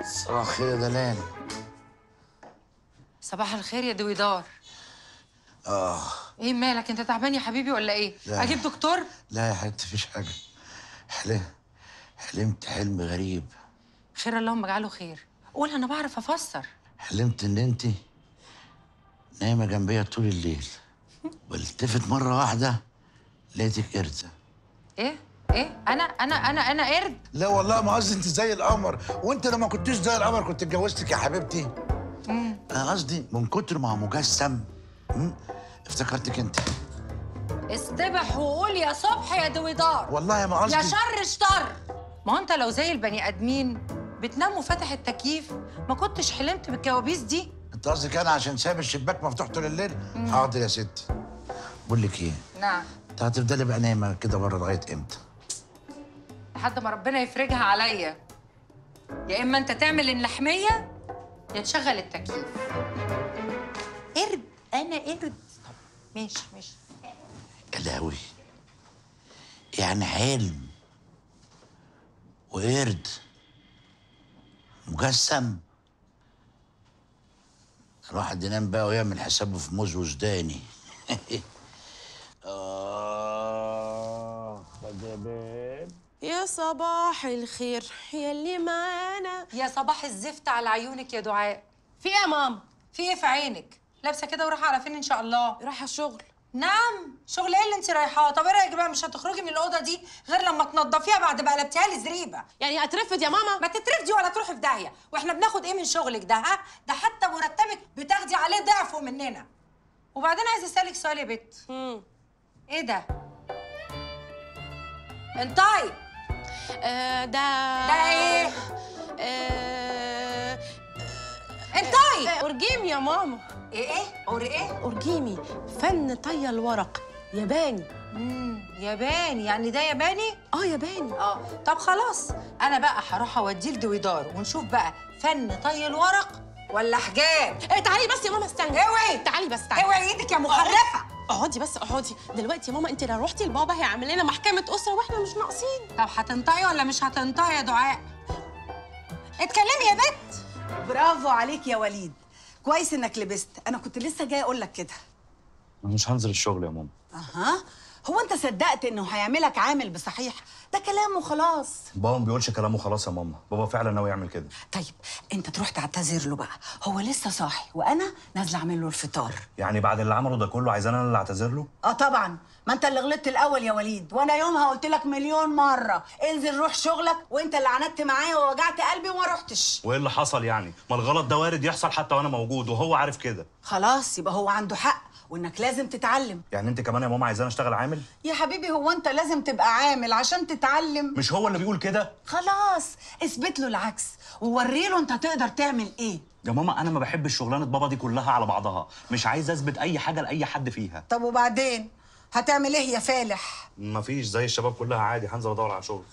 صباح الخير يا دلال صباح الخير يا دويدار اه ايه مالك انت تعبان يا حبيبي ولا ايه لا. اجيب دكتور لا يا حبيبتي مفيش حاجه حلم حلمت حلم غريب خير اللهم اجعله خير قول انا بعرف افسر حلمت ان انت نايمه جنبيا طول الليل والتفت مره واحده لقيتك قرده ايه ايه انا انا انا انا قرد لا والله ما قصدي انت زي القمر وانت لما كنتش زي القمر كنت اتجوزتك يا حبيبتي انا قصدي من كتر ما هو مجسم مم، افتكرتك انت استبح وقول يا صبح يا دويدار والله ما قصدي يا شر شطر ما هو انت لو زي البني ادمين بتنام وفاتح التكييف ما كنتش حلمت بالكوابيس دي انت قصدك انا عشان سايب الشباك مفتوح طول الليل حاضر يا ستي بقول لك ايه نعم انت هتفضلي بقى نايمه كده بره لغايه امتى لحد ما ربنا يفرجها عليا يا اما انت تعمل اللحميه يا تشغل التكييف قرد انا قرد طب ماشي ماشي يا لهوي يعني حلم وقرد مجسم الواحد ينام بقى ويعمل حسابه في موز وسوداني آه خدمات يا صباح الخير يلي معانا يا صباح الزفت على عيونك يا دعاء في ايه يا ماما في ايه في عينك لابسه كده ورايحه على فين ان شاء الله رايحه الشغل نعم شغل ايه اللي انت رايحاه طب ايه رايك بقى مش هتخرجي من الاوضه دي غير لما تنضفيها بعد ما قلبتيها لي زريبه يعني اترفد يا ماما ما تترفدي ولا تروحي في داهيه واحنا بناخد ايه من شغلك ده ها ده حتى مرتبك بتاخدي عليه ضعفه مننا وبعدين عايزه اسالك سؤال يا بت مم. ايه ده انطقي آه ده ده ايه آه انطقي آه، اورجيم يا ماما ايه ايه اور ايه اورجيمي فن طي الورق ياباني امم ياباني يعني ده ياباني اه ياباني اه طب خلاص انا بقى هروح اوديه لدويدار ونشوف بقى فن طي الورق ولا حجاب إيه تعالي بس يا ماما استني اوعي تعالي بس تعالي اوعي ايدك يا مخرفه اقعدي بس اقعدي دلوقتي يا ماما انت لو رحتي لبابا هيعمل لنا محكمه اسره واحنا مش ناقصين طب هتنطقي ولا مش هتنطقي يا دعاء اتكلمي يا بت برافو عليك يا وليد كويس انك لبست انا كنت لسه جاي اقول لك كده انا مش هنزل الشغل يا ماما اها هو انت صدقت انه هيعملك عامل بصحيح ده كلام وخلاص بابا ما بيقولش كلامه خلاص يا ماما بابا فعلا ناوي يعمل كده طيب انت تروح تعتذر له بقى هو لسه صاحي وانا نازله اعمل له الفطار يعني بعد اللي عمله ده كله عايزاني انا اللي اعتذر له اه طبعا ما انت اللي غلطت الاول يا وليد وانا يومها قلت لك مليون مره انزل روح شغلك وانت اللي عندت معايا ووجعت قلبي وما رحتش وايه اللي حصل يعني ما الغلط ده وارد يحصل حتى وانا موجود وهو عارف كده خلاص يبقى هو عنده حق وانك لازم تتعلم يعني انت كمان يا ماما عايزاني اشتغل عامل يا حبيبي هو انت لازم تبقى عامل عشان تتعلم مش هو اللي بيقول كده خلاص اثبت له العكس ووري له انت تقدر تعمل ايه يا ماما انا ما بحبش شغلانه بابا دي كلها على بعضها مش عايز اثبت اي حاجه لاي حد فيها طب وبعدين هتعمل ايه يا فالح مفيش زي الشباب كلها عادي هنزل ادور على شغل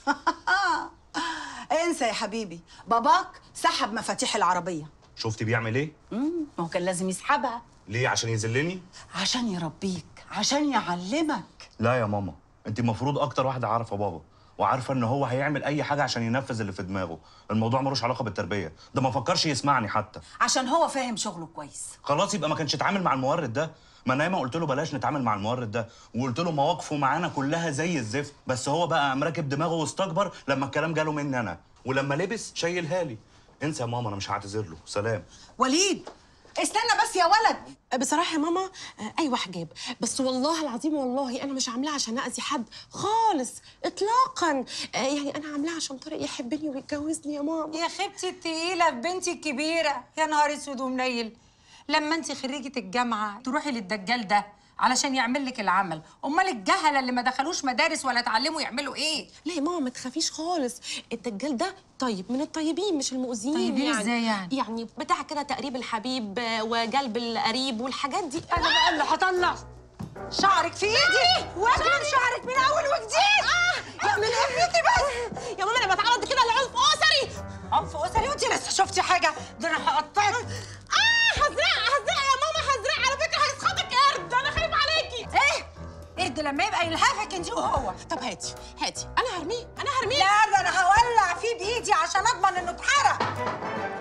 انسى يا حبيبي باباك سحب مفاتيح العربيه شفتي بيعمل ايه امم ما هو كان لازم يسحبها ليه عشان يذلني عشان يربيك عشان يعلمك لا يا ماما انت المفروض اكتر واحده عارفه بابا وعارفه ان هو هيعمل اي حاجه عشان ينفذ اللي في دماغه الموضوع ملوش علاقه بالتربيه ده ما فكرش يسمعني حتى عشان هو فاهم شغله كويس خلاص يبقى ما كانش اتعامل مع المورد ده ما انا ياما قلت له بلاش نتعامل مع المورد ده وقلت له مواقفه معانا كلها زي الزفت بس هو بقى قام راكب دماغه واستكبر لما الكلام جاله مني انا ولما لبس شيلها لي انسى يا ماما انا مش هعتذر له سلام وليد استنى بس يا ولد بصراحة يا ماما آه، أيوة حجاب بس والله العظيم والله أنا مش عاملاها عشان أذي حد خالص إطلاقا آه، يعني أنا عاملاها عشان طارق يحبني ويتجوزني يا ماما يا خيبتي التقيله في بنتي الكبيره يا نهار اسود ومنيل لما انت خريجه الجامعه تروحي للدجال ده علشان يعمل لك العمل امال الجهله اللي ما دخلوش مدارس ولا اتعلموا يعملوا ايه لا يا ماما ما تخافيش خالص الدجال ده طيب من الطيبين مش المؤذيين طيبين يعني إزاي يعني؟ يعني بتاع كده تقريب الحبيب آه، وجلب القريب والحاجات دي انا بقى اللي هطلع شعرك في ايدي واجرب شعرك من اول وجديد يا من همتي بس يا ماما أنا بتعرض كده لعنف أسري عنف اسري وانت لسه شفتي حاجه ده انا هقطعك آه هزرع هزرع يا ماما هزرع على فكرة هيسخطك قرد أنا خايف عليكي ايه قرد لما يبقى يلهفك انت وهو طب هاتي هاتي أنا هرميه أنا هرميه لا ده انا هولع فيه بايدي عشان اضمن انه اتحرق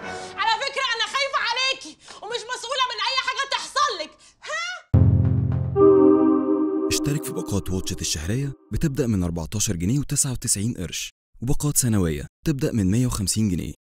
اشترك في باقات واتشت الشهرية بتبدأ من 14 جنيه و99 قرش وباقات سنوية تبدأ من 150 جنيه